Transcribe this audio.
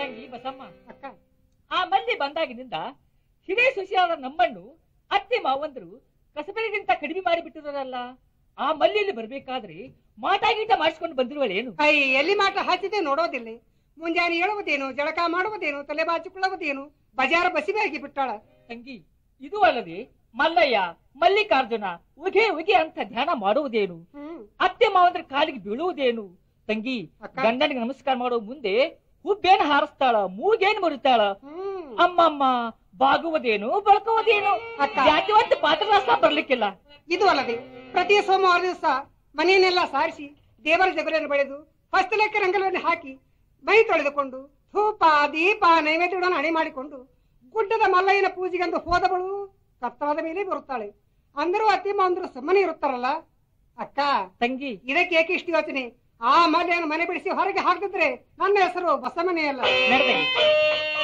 ತಂಗಿ ಬಸಮ್ಮ ಅಕ್ಕ ಆ ಮಲ್ಲಿ ಬಂದಾಗಿನಿಂದ ಹಿರೇ ಸೊಸೆಯಾದ ನಮ್ಮನ್ನು ಅತ್ತೆ ಮಾವಂದ್ರು ಕಸಬರಿಗಿಂತ ಕಡಿಮೆ ಮಾಡಿಬಿಟ್ಟಿರೋರಲ್ಲ ಆ ಮಲ್ಲಿಯಲ್ಲಿ ಬರ್ಬೇಕಾದ್ರೆ ಮಾಟಾಗೀಟ ಮಾಡಿಸ್ಕೊಂಡು ಬಂದಿರುವಳೇನು ಐ ಎಲ್ಲಿ ಮಾಟ ಹಚ್ಚಿದೆ ನೋಡೋದಿಲ್ಲ ಮುಂಜಾನೆ ಹೇಳುವುದೇನು ಜಳಕ ಮಾಡುವುದೇನು ತಲೆ ಬಾಚಿಕೊಳ್ಳುವುದೇನು ಬಜಾರ ಬಸಿಬಾಗಿ ಬಿಟ್ಟಾಳ ತಂಗಿ ಇದು ಅಲ್ಲದೆ ಮಲ್ಲಯ್ಯ ಮಲ್ಲಿಕಾರ್ಜುನ ಉಗೆ ಉಗೆ ಅಂತ ಧ್ಯಾನ ಮಾಡುವುದೇನು ಹ್ಮ್ ಅತ್ತೆ ಮಾವಂದ್ರ ಕಾಲಿಗೆ ಬೀಳುವುದೇನು ತಂಗಿ ಅಕ್ಕ. ಗಂಡನಿಗೆ ನಮಸ್ಕಾರ ಮಾಡೋ ಮುಂದೆ ಹುಬ್ಬೇನ್ ಹಾರಿಸ್ತಾಳ ಮೂಗೇನ್ ಮುರಿತಾಳ ಹ್ಮ್ ಅಮ್ಮಮ್ಮ ಬಾಗುವುದೇನು ಬಳಕುವುದೇನು ಅಕ್ಕ. ಯಾಕೆ ಒಂದು ಪಾತ್ರರಾಸ ಬರ್ಲಿಕ್ಕಿಲ್ಲ ಇದು ಅಲ್ಲದೆ ಪ್ರತಿ ಸೋಮವಾರ ದಿವಸ ಮನೆಯನ್ನೆಲ್ಲ ಸಾರಿಸಿ ದೇವರ ಜಗುಲಿಯನ್ನು ಬೆಳೆದು ಹಸ್ತಲೆಕ್ಕ ರಂಗಲವನ್ನು ಹಾಕಿ ಮೈ ತೊಳೆದುಕೊಂಡು ಧೂಪ ದೀಪ ನೈವೇದ್ಯಗಳನ್ನು ಹಣೆ ಮಾಡಿಕೊಂಡು ಗುಡ್ಡದ ಮಲ್ಲಯ್ಯನ ಪೂಜೆಗೆಂದು ಹೋದವಳು ಕತ್ತಾದ ಮೇಲೆ ಬರುತ್ತಾಳೆ ಅಂದರೂ ಅತ್ತಿ ಮಾವಂದ್ರು ಸುಮ್ಮನೆ ಇರುತ್ತಾರಲ್ಲ ಅಕ್ಕ ತಂಗಿ ಇದಕ್ಕೆ ಏಕೆ ಇಷ್ಟು ಯೋಚನೆ ಆ ಮಲ್ಯನ ಮನೆ ಬಿಡಿಸಿ ಹೊರಗೆ ಹಾಕಿದ್ರೆ ನನ್ನ ಹೆಸರು ಬಸಮನೆಯಲ್ಲ ನಡೆದಂಗಿ